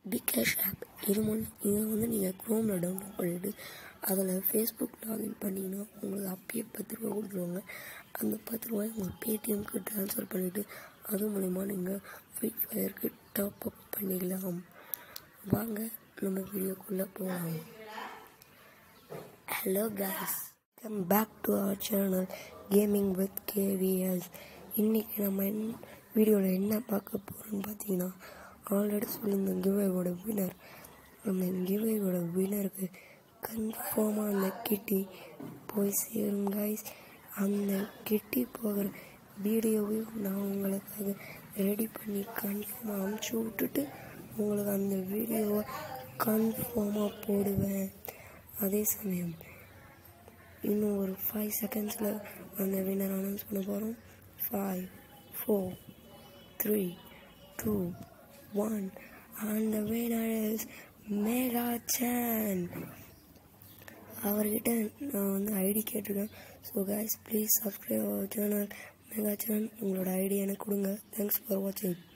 பிகேஷ் app இது மூலம் இதை வந்து நீங்கள் க்ரோமில் டவுன்லோட் பண்ணிவிட்டு அதில் ஃபேஸ்புக் லாகின் பண்ணிங்கன்னா உங்களுக்கு அப்பயே பத்து ரூபா கொடுத்துருவாங்க அந்த பத்து ரூபாய் உங்கள் பேடிஎம்க்கு ட்ரான்ஸ்ஃபர் பண்ணிவிட்டு அது மூலிமா நீங்கள் ஃப்ரீ ஃபயருக்கு டாப் அப் பண்ணிக்கலாம் வாங்க நம்ம வீடியோக்குள்ளே போகலாம் hello guys come back to our channel gaming with KVS இன்றைக்கி நம்ம என்ன வீடியோவில் என்ன பார்க்க போகிறோம்னு பார்த்தீங்கன்னா ஆல்ரெடி சொல்லியிருந்த கிவேவோட வினர் அந்த கிவேவோட வினருக்கு கன்ஃபார்மாக அந்த கிட்டி போய் சேரும் guys அந்த கிட்டி போகிற வீடியோவையும் நான் உங்களுக்காக ரெடி பண்ணி கன்ஃபார்மாக அமுச்சு விட்டுட்டு உங்களுக்கு அந்த வீடியோவை கன்ஃபார்மாக போடுவேன் அதே சமயம் இன்னும் ஒரு ஃபைவ் செகண்ட்ஸில் அந்த வின்னர் அனௌன்ஸ் பண்ண போகிறோம் five four three two one அந்த வின்னர் இஸ் மேகா சேன் அவர்கிட்ட நான் வந்து ஐடி கேட்டிருக்கேன் so guys please subscribe our channel mega channel உங்களோட ஐடி எனக்கு கொடுங்க தேங்க்ஸ் ஃபார் வாட்சிங்